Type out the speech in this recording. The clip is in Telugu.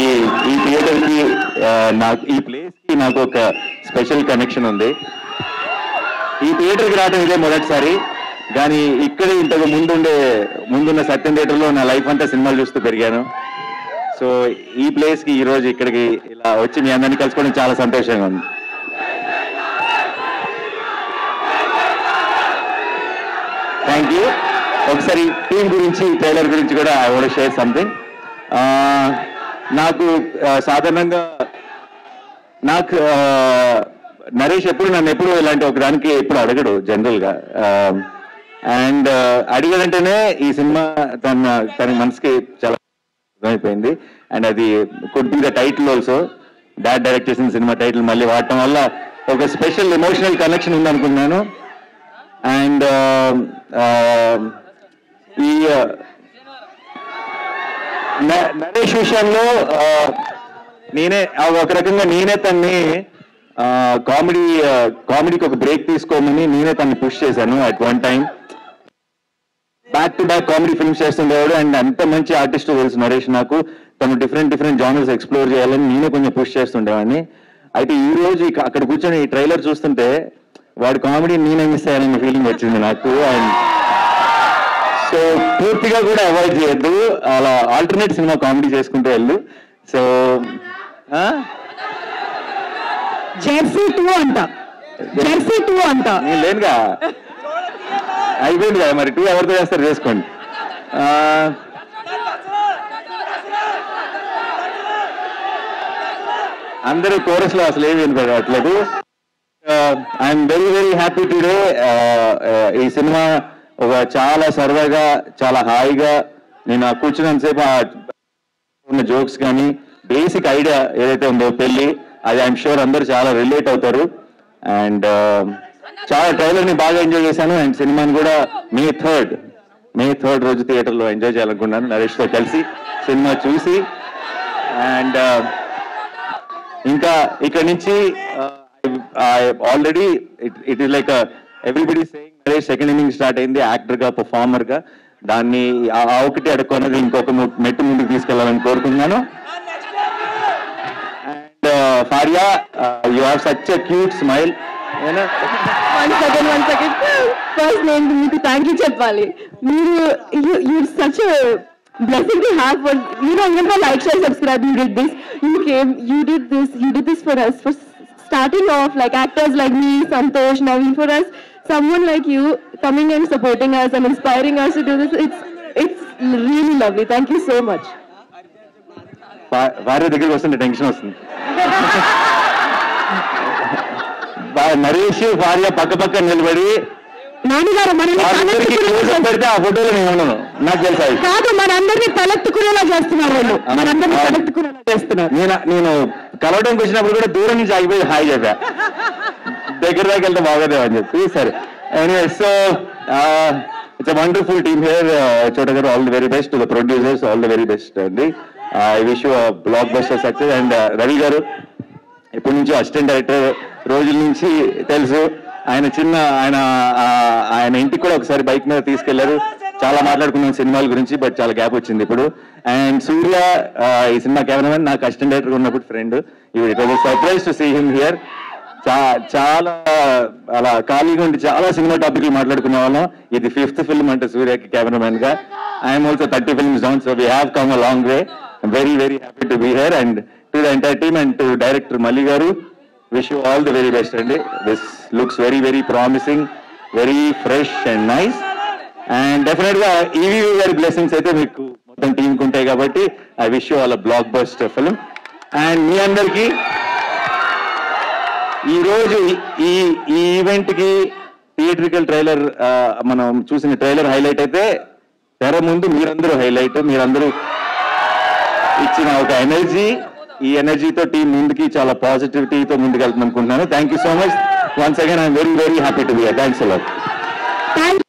ఈ ఈ థియేటర్ కి ఆ, నాకు ఈ ప్లేస్ కి నాకు ఒక స్పెషల్ కనెక్షన్ ఉంది ఈ థియేటర్ కి రావడం ఇదే మొదటిసారి కానీ ఇక్కడ ఇంతకు ముందుండే ముందున్న సత్యం థియేటర్ లో నా లైఫ్ అంతా సినిమాలు చూస్తూ పెరిగాను సో ఈ ప్లేస్ కి ఈ రోజు ఇక్కడికి ఇలా వచ్చి మీ అందరిని కలుసుకోవడం చాలా సంతోషంగా ఉంది థ్యాంక్ యూ ఒకసారి టీం గురించి ట్రైలర్ గురించి కూడా ఐ వాంట్ షేర్ సంథింగ్ నాకు ఆ, సాధారణంగా నాకు ఆ, నరేష్ ఎప్పుడు నన్ను ఎప్పుడు ఇలాంటి ఒక దానికి ఎప్పుడు అడగడు జనరల్ గా అండ్ అడిగాడంటేనే ఈ సినిమా తన తన మనసుకి చాలా అర్థమైపోయింది అండ్ అది could be the title also dad direct చేసిన సినిమా టైటిల్ మళ్ళీ వాడటం వల్ల ఒక స్పెషల్ ఎమోషనల్ కనెక్షన్ ఉంది అనుకున్నాను అండ్ ఈ uh, న- నరేష్ విషయంలో ఆ, నేనే ఆ, ఒక రకంగా నేనే తన్ని కామెడీ కామెడీకి ఒక బ్రేక్ తీసుకోమని నేనే తన్ని పుష్ చేశాను at one time back to back comedy films చేస్తుండేవాడు అండ్ అంత మంచి ఆర్టిస్ట్ తెలుసు నరేష్ నాకు తను డిఫరెంట్ డిఫరెంట్ జానర్స్ ఎక్స్ప్లోర్ చేయాలని నేనే కొంచెం పుష్ చేస్తుండేవాడిని అయితే ఈ రోజు ఇక అక్కడ కూర్చొని ఈ ట్రైలర్ చూస్తుంటే వాడి కామెడీ నేనే మిస్ అయ్యానని ఫీలింగ్ వచ్చింది నాకు అండ్ సో పూర్తిగా కూడా అవాయిడ్ చేయొద్దు అలా ఆల్టర్నేట్ సినిమా కామెడీ చేసుకుంటూ వెళ్ళు సో జెర్సీ టూ అంట జెర్సీ టూ అంట నేను లేనుగా అయిపోయింది కదా మరి టూ ఎవరితో చేస్తారు చేసుకోండి ఆ, అందరూ కోరస్ లో అసలు ఏమి వినపడట్లేదు I'm very very happy today ఈ సినిమా ఒక చాలా సరదాగా చాలా హాయిగా నేను ఆ కూర్చున్నంతసేపు ఆ ఉన్న జోక్స్ కానీ బేసిక్ ఐడియా ఏదైతే ఉందో పెళ్లి అది ఐఎమ్ షూర్ అందరూ చాలా రిలేట్ అవుతారు అండ్ చాలా ట్రైలర్ ని బాగా ఎంజాయ్ చేశాను అండ్ సినిమాని కూడా మే థర్డ్ మే థర్డ్ రోజు థియేటర్ లో ఎంజాయ్ చేయాలనుకున్నాను నరేష్ తో కలిసి సినిమా చూసి అండ్ ఇంకా ఇక్కడ నుంచి already it is like everybody saying Naresh second inning start అయింది యాక్టర్ గా పర్ఫార్మర్ గా దాన్ని ఆ ఆ ఒకటి అడుక్కున్నది ఇంకొక ము- మెట్టు ముందుకు తీసుకెళ్లాలని కోరుకుంటున్నాను and Faria you have such a cute smile one second one second first నేను మీకు థ్యాంక్ యూ చెప్పాలి మీరు you such blessing to have for you no even for like share subscribe you did this you came you did this you did this for us for starting off like actors like me santosh naveen for us someone like you coming and supporting us and inspiring us to do this it's it's really lovely thank you so much భార్య దగ్గరికి వస్తుంటే టెన్షన్ వస్తుంది బా- నరేష్ భార్య పక్క పక్క నిలబడి నాన్నగారు మనల్ని వాళ్ళిద్దరికి క్లోజ్ తలెత్తుకునేలా పెడితే ఆ ఫోటోలో నేను ఉన్నాను నాకు తెలుసా ఇది. కాదు మనందరినీ తలెత్తుకునేలా చేస్తున్నారు వాళ్ళు అవును. మనందరినీ అవును. తలెత్తుకునేలా చేస్తున్నారు నేను నేను కలవడానికి వచ్చినప్పుడు కూడా దూరం నుంచి ఆగిపోయి హాయ్ చెప్పా దగ్గర దాకా వెళ్తే బాగోదేమో అని చెప్పి సరే anyway so it's wonderful team here Chota గారు all the very best the producers all the very best అండి ఐ విష్ బ్లాక్ బస్టర్ సక్సెస్ అండ్ రవి గారు ఎప్పటి నుంచో అసిస్టెంట్ డైరెక్టర్ రోజుల నుంచి తెలుసు ఆయన చిన్న ఆయన ఆ, ఆయన ఇంటికి కూడా ఒకసారి బైక్ మీద తీసుకెళ్లారు చాలా మాట్లాడుకున్నాం సినిమాల గురించి బట్ చాలా గ్యాప్ వచ్చింది ఇప్పుడు అండ్ సూర్య ఆ, ఈ సినిమా కెమెరామెన్ నాకు అసిస్టెంట్ డైరెక్టర్ ఉన్నప్పుడు friend it was surprise to see him here చాలా అలా ఖాళీగా ఉండి చాలా సినిమా టాపిక్లు మాట్లాడుకునే వాళ్ళం ఇది ఫిఫ్త్ ఫిల్మ్ అంటే సూర్యకి కెమెరామెన్ గా I'm also thirty films down so we have come a long way very very happy to be here and to the entire team and to director Malli గారు wish you all the very best అండి this looks very very promising very fresh and nice and definite గా ఈవీ గారి బ్లెస్సింగ్స్ అయితే మీకు మొత్తం టీమ్ కు ఉంటాయి కాబట్టి I wish you all block bust film and మీ అందరికీ ఈ రోజు ఈ- ఈ ఈ ఈవెంట్ కి థియేట్రికల్ ట్రైలర్ మనం చూసిన ట్రైలర్ హైలైట్ అయితే తెర ముందు మీరందరూ హైలైట్ మీరందరూ ఇచ్చిన ఒక ఎనర్జీ ఈ ఎనర్జీతో టీం ముందుకి చాలా పాజిటివిటీతో ముందుకు వెళ్తుంది అనుకుంటున్నాను thank you so much once again I'm very very happy to be thanks a lot thank